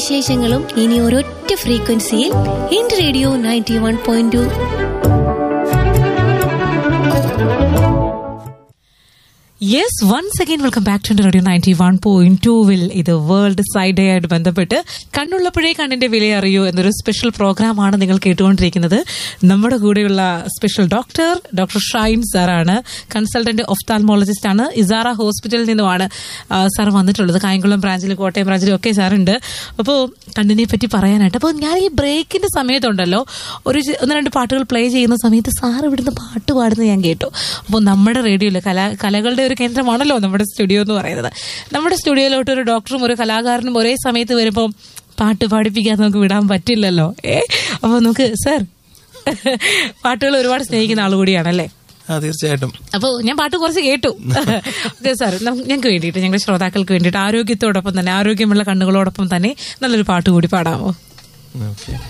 വിശേഷങ്ങളും ഇനി ഒരൊറ്റ ഫ്രീക്വൻസിയിൽ എന്റെ radio ninety one point two yes once again welcome back to radio ninety one point ടൂവിൽ ഇത് വേൾഡ് സൈഡ് ഡേ ആയിട്ട് ബന്ധപ്പെട്ട് കണ്ണുള്ളപ്പോഴേ കണ്ണിന്റെ വില അറിയൂ എന്നൊരു സ്പെഷ്യൽ പ്രോഗ്രാമാണ് നിങ്ങൾ കേട്ടുകൊണ്ടിരിക്കുന്നത് നമ്മുടെ കൂടെയുള്ള സ്പെഷ്യൽ ഡോക്ടർ ഡോക്ടർ ഷൈൻ സാറാണ് കൺസൾട്ടന്റ് ഒഫ്താൽമോളജിസ്റ്റ് ആണ് ഇസാറ ഹോസ്പിറ്റലിൽ നിന്നുമാണ് ആ, സാർ വന്നിട്ടുള്ളത് കായംകുളം ബ്രാഞ്ചിലും കോട്ടയം ബ്രാഞ്ചിലും ഒക്കെ സാറുണ്ട് അപ്പോൾ കണ്ണിനെ പറ്റി പറയാനായിട്ട് അപ്പോൾ ഞാൻ ഈ ബ്രേക്കിന്റെ സമയത്തുണ്ടല്ലോ ഒരു ചെ- ഒന്ന് രണ്ട് പാട്ടുകൾ പ്ലേ ചെയ്യുന്ന സമയത്ത് സാർ ഇവിടുന്ന് പാട്ട് പാടുന്നത് ഞാൻ കേട്ടു അപ്പോൾ നമ്മുടെ റേഡിയോയിൽ കലാ കലകളുടെ ഒരു കേന്ദ്രമാണല്ലോ നമ്മുടെ സ്റ്റുഡിയോ എന്ന് പറയുന്നത് നമ്മുടെ സ്റ്റുഡിയോയിലോട്ട് ഒരു ഡോക്ടറും ഒരു കലാകാരനും ഒരേ സമയത്ത് വരുമ്പോൾ പാട്ട് പാടിപ്പിക്കാൻ നമുക്ക് വിടാൻ പറ്റില്ലല്ലോ ഏ അപ്പോൾ നമുക്ക് സർ പാട്ടുകൾ ഒരുപാട് സ്നേഹിക്കുന്ന ആൾ കൂടിയാണല്ലേ ആ തീർച്ചയായിട്ടും അപ്പോൾ ഞാൻ പാട്ട് കുറച്ച് കേട്ടു ഓക്കെ സാർ ഞങ്ങൾക്ക് വേണ്ടിയിട്ട് ഞങ്ങളുടെ ശ്രോതാക്കൾക്ക് വേണ്ടിയിട്ട് ആരോഗ്യത്തോടൊപ്പം തന്നെ ആരോഗ്യമുള്ള കണ്ണുകളോടൊപ്പം തന്നെ നല്ലൊരു പാട്ട് കൂടി പാടാമോ ഓക്കെ